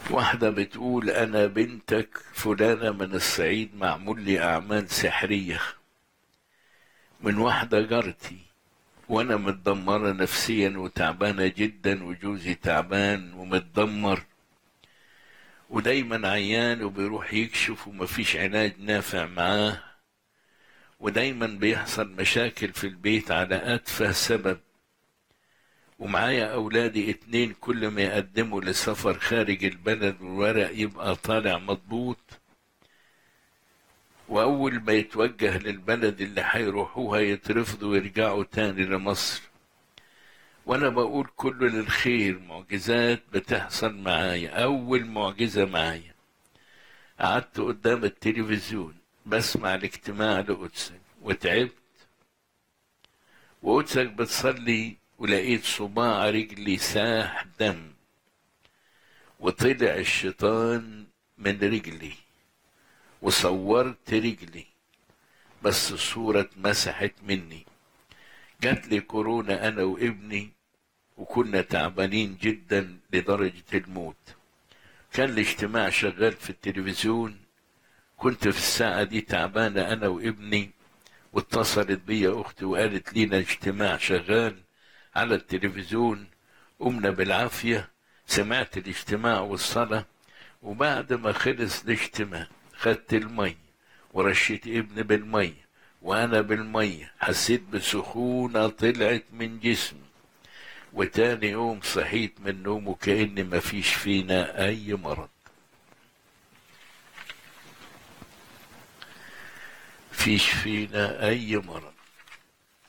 واحدة بتقول أنا بنتك فلانة من الصعيد معمول لي أعمال سحرية من واحدة جارتي وأنا متدمرة نفسيا وتعبانة جدا وجوزي تعبان ومتدمر ودايما عيان وبيروح يكشف ومفيش علاج نافع معاه ودايما بيحصل مشاكل في البيت على أتفه سبب ومعايا أولادي اتنين كل ما يقدموا لسفر خارج البلد والورق يبقى طالع مضبوط وأول ما يتوجه للبلد اللي هيروحوها يترفضوا ويرجعوا تاني لمصر وأنا بقول كله للخير معجزات بتحصل معايا أول معجزة معايا قعدت قدام التلفزيون بسمع الاجتماع لقدسك وتعبت وقدسك بتصلي ولقيت صباع رجلي ساح دم وطلع الشيطان من رجلي وصورت رجلي بس الصورة اتمسحت مني جات لي كورونا أنا وابني وكنا تعبانين جدا لدرجة الموت كان الاجتماع شغال في التلفزيون كنت في الساعة دي تعبانة أنا وابني واتصلت بيا أختي وقالت لينا اجتماع شغال على التلفزيون قمنا بالعافية سمعت الاجتماع والصلاة وبعد ما خلص الاجتماع خدت المي ورشيت ابني بالمي وأنا بالمية حسيت بسخونة طلعت من جسمي وتاني يوم صحيت من النوم وكأن مفيش فينا أي مرض فيش فينا أي مرض